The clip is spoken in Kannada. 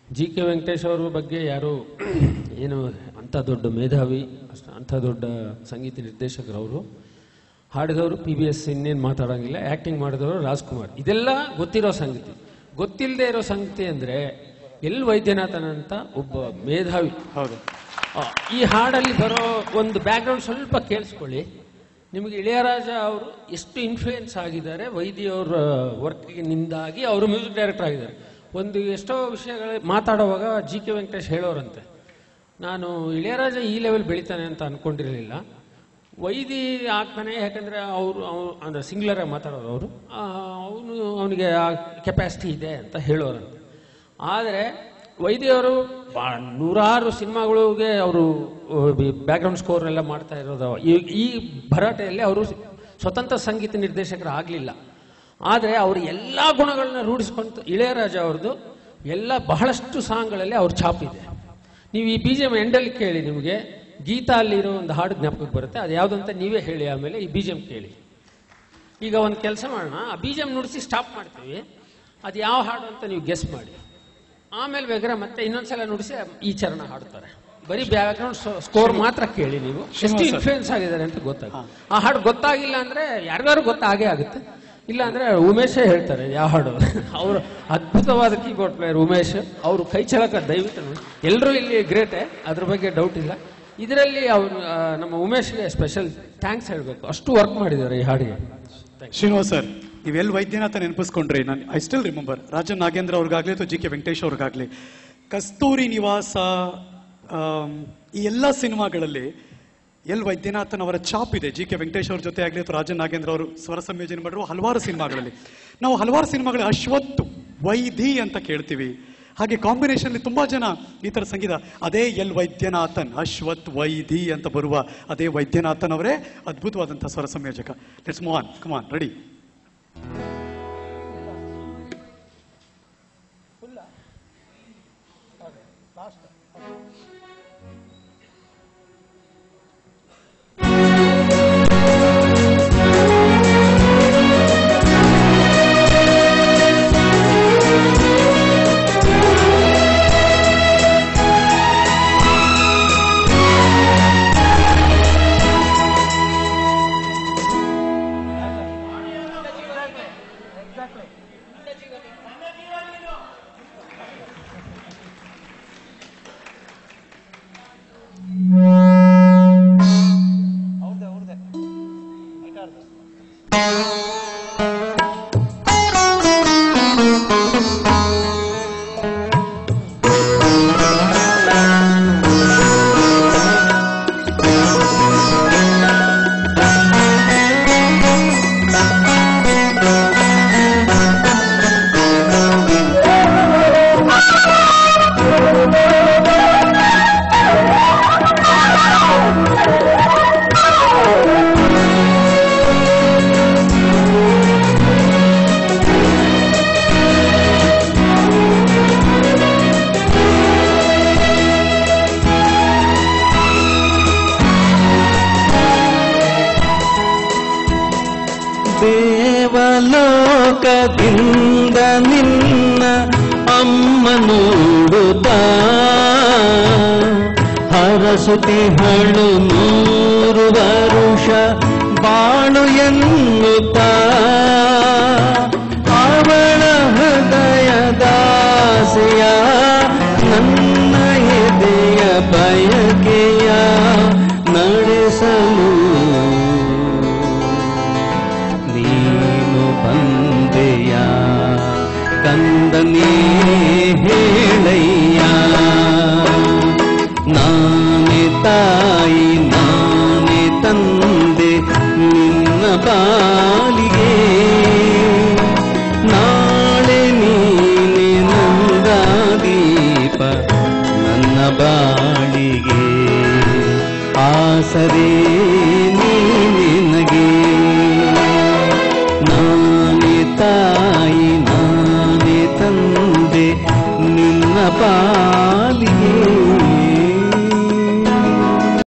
ಜಿ ಕೆ ವೆಂಕಟೇಶ್ ಅವ್ರ ಬಗ್ಗೆ ಯಾರು ಏನು ಅಂಥ ದೊಡ್ಡ ಮೇಧಾವಿ ಅಷ್ಟು ಅಂಥ ದೊಡ್ಡ ಸಂಗೀತ ನಿರ್ದೇಶಕರು ಅವರು ಹಾಡಿದವರು ಪಿ ಬಿ ಎಸ್ ಇನ್ನೇನು ಮಾತಾಡೋಂಗಿಲ್ಲ ಆ್ಯಕ್ಟಿಂಗ್ ಮಾಡಿದವರು ರಾಜ್ಕುಮಾರ್ ಇದೆಲ್ಲ ಗೊತ್ತಿರೋ ಸಂಗತಿ ಗೊತ್ತಿಲ್ಲದೆ ಇರೋ ಸಂಗತಿ ಅಂದರೆ ಎಲ್ ವೈದ್ಯನಾಥನ್ ಅಂತ ಒಬ್ಬ ಮೇಧಾವಿ ಹೌದು ಆ, ಈ ಹಾಡಲ್ಲಿ ಬರೋ ಒಂದು ಬ್ಯಾಕ್ಗ್ರೌಂಡ್ ಸ್ವಲ್ಪ ಕೇಳಿಸ್ಕೊಳ್ಳಿ ನಿಮಗೆ ಇಳೆಯರಾಜ ಅವರು ಎಷ್ಟು ಇನ್ಫ್ಲೂಯೆನ್ಸ್ ಆಗಿದ್ದಾರೆ ವೈದ್ಯವ್ರ ವರ್ಕ್ನಿಂದಾಗಿ ಅವರು ಮ್ಯೂಸಿಕ್ ಡೈರೆಕ್ಟರ್ ಆಗಿದ್ದಾರೆ ಒಂದು ಎಷ್ಟೋ ವಿಷಯಗಳು ಮಾತಾಡುವಾಗ ಜಿ ಕೆ ವೆಂಕಟೇಶ್ ಹೇಳೋರಂತೆ ನಾನು ಇಳೆಯರಾಜ ಈ ಲೆವೆಲ್ ಬೆಳಿತಾನೆ ಅಂತ ಅನ್ಕೊಂಡಿರಲಿಲ್ಲ ವೈದಿ ಆಗ್ತಾನೆ ಯಾಕಂದ್ರೆ ಅವರು ಅಂದ್ರೆ ಸಿಂಗ್ಲರ್ ಆಗಿ ಮಾತಾಡೋರು ಅವರು ಅವನು ಅವನಿಗೆ ಆ ಕೆಪಾಸಿಟಿ ಇದೆ ಅಂತ ಹೇಳೋರಂತೆ ಆದರೆ ವೈದ್ಯವರು ಬಾ ನೂರಾರು ಸಿನಿಮಾಗಳಿಗೆ ಅವರು ಬ್ಯಾಕ್ಗ್ರೌಂಡ್ ಸ್ಕೋರ್ ಎಲ್ಲ ಮಾಡ್ತಾ ಇರೋದು ಈ ಈ ಭರಾಟೆಯಲ್ಲಿ ಅವರು ಸ್ವತಂತ್ರ ಸಂಗೀತ ನಿರ್ದೇಶಕರು ಆಗಲಿಲ್ಲ ಆದರೆ ಅವರು ಎಲ್ಲ ಗುಣಗಳನ್ನ ರೂಢಿಸ್ಕೊಂತ ಇಳೆಯರಾಜ ಅವ್ರದ್ದು ಎಲ್ಲ ಬಹಳಷ್ಟು ಸಾಂಗ್ಗಳಲ್ಲಿ ಅವ್ರ ಛಾಪಿದೆ ನೀವು ಈ ಬಿ ಜಿ ಎಮ್ ಎಂಡಲ್ಲಿ ಕೇಳಿ ನಿಮಗೆ ಗೀತಾ ಅಲ್ಲಿರೋ ಒಂದು ಹಾಡು ಜ್ಞಾಪಕಕ್ಕೆ ಬರುತ್ತೆ ಅದು ಯಾವುದಂತ ನೀವೇ ಹೇಳಿ ಆಮೇಲೆ ಈ ಬಿ ಜಿ ಎಮ್ ಕೇಳಿ ಈಗ ಒಂದು ಕೆಲಸ ಮಾಡೋಣ ಆ ಬಿ ಜಿ ಎಮ್ ನುಡಿಸಿ ಸ್ಟಾಪ್ ಮಾಡ್ತೀವಿ ಅದು ಯಾವ ಹಾಡು ಅಂತ ನೀವು ಗೆಸ್ ಮಾಡಿ ಆಮೇಲೆ ಬೇಕಾದ್ರೆ ಮತ್ತೆ ಇನ್ನೊಂದ್ಸಲ ನುಡಿಸಿ ಈ ಚರಣ ಹಾಡ್ತಾರೆ ಬರೀ ಬ್ಯಾಕ್ಗ್ರೌಂಡ್ ಸ್ಕೋರ್ ಮಾತ್ರ ಕೇಳಿ ನೀವು ಎಷ್ಟು ಇನ್ಫ್ಲೂಯೆನ್ಸ್ ಆಗಿದ್ದಾರೆ ಅಂತ ಗೊತ್ತಾಗುತ್ತೆ ಆ ಹಾಡು ಗೊತ್ತಾಗಿಲ್ಲ ಅಂದ್ರೆ ಯಾರಿಗಾರು ಗೊತ್ತಾಗೇ ಆಗುತ್ತೆ ಇಲ್ಲ ಅಂದ್ರೆ ಉಮೇಶೇ ಹೇಳ್ತಾರೆ ಯಾವ ಹಾಡು ಅವರು ಅದ್ಭುತವಾದ ಕೀಬೋರ್ಡ್ ಪ್ಲೇಯರ್ ಉಮೇಶ್ ಅವರು ಕೈ ಚಳಕ ದಯವಿಟ್ಟು ನೋಡಿ ಎಲ್ಲರೂ ಇಲ್ಲಿ ಗ್ರೇಟೆ ಅದ್ರ ಬಗ್ಗೆ ಡೌಟ್ ಇಲ್ಲ ಇದರಲ್ಲಿ ಅವರು ನಮ್ಮ ಉಮೇಶ್ಗೆ ಸ್ಪೆಷಲ್ ಥ್ಯಾಂಕ್ಸ್ ಹೇಳಬೇಕು ಅಷ್ಟು ವರ್ಕ್ ಮಾಡಿದ್ದಾರೆ ಈ ಹಾಡಿಗೆ ಶ್ರೀನಿವಾಸ್ ಸರ್ ನೀವೆಲ್ಲಿ ವೈದ್ಯನಾಥ ನೆನಪಿಸ್ಕೊಂಡ್ರಿ ನಾನು I still remember Rajan Nagendra ಅವ್ರಿಗಾಗ್ಲಿ ಅಥವಾ ಜಿ ಕೆ ವೆಂಕಟೇಶ್ ಅವ್ರಿಗಾಗ್ಲಿ ಕಸ್ತೂರಿ ನಿವಾಸ ಆಮ್, ಈ ಎಲ್ಲ ಸಿನಿಮಾಗಳಲ್ಲಿ ಎಲ್ ವೈದ್ಯನಾಥನ್ ಅವರ ಚಾಪ್ ಇದೆ ಜಿ ಕೆ ವೆಂಕಟೇಶ್ ಅವ್ರ ಜೊತೆ ಆಗಲಿ ಅಥವಾ ರಾಜನ್ ನಾಗೇಂದ್ರ ಅವರು ಸ್ವರ ಸಂಯೋಜನೆ ಮಾಡಿರುವ ಹಲವಾರು ಸಿನಿಮಾಗಳಲ್ಲಿ ನಾವು ಹಲವಾರು ಸಿನಿಮಾಗಳ ಅಶ್ವತ್ತು ವೈಧಿ ಅಂತ ಕೇಳ್ತೀವಿ ಹಾಗೆ ಕಾಂಬಿನೇಷನ್ ತುಂಬಾ ಜನ ಈ ತರ ಸಂಗೀತ ಅದೇ ಎಲ್ ವೈದ್ಯನಾಥನ್ ಅಶ್ವತ್ ವೈಧಿ ಅಂತ ಬರುವ ಅದೇ ವೈದ್ಯನಾಥನ್ ಅವರೇ ಅದ್ಭುತವಾದಂತಹ ಸ್ವರ ಸಂಯೋಜಕ ಲೆಟ್ಸ್ ಮೂವ್ ಕಮಾನ್ ರೆಡಿ ದೇವಲೋಕದಿಂದ ನಿನ್ನ ಅಮ್ಮ ನೋಡುತ್ತ ಹರಸುತಿಹಳು ನೂರು ವರುಷ ಬಾಳು ಎನ್ನುತ್ತ ಅವಳ ಹೃದಯ ದಾಸಿಯ ನನ್ನ ಎದೆಯ ಬಯಕೆಯ ನಡೆಸಲು ನೀನು ಬಂದೆಯ ಕಂದನೇ ಹೇಳಯ್ಯ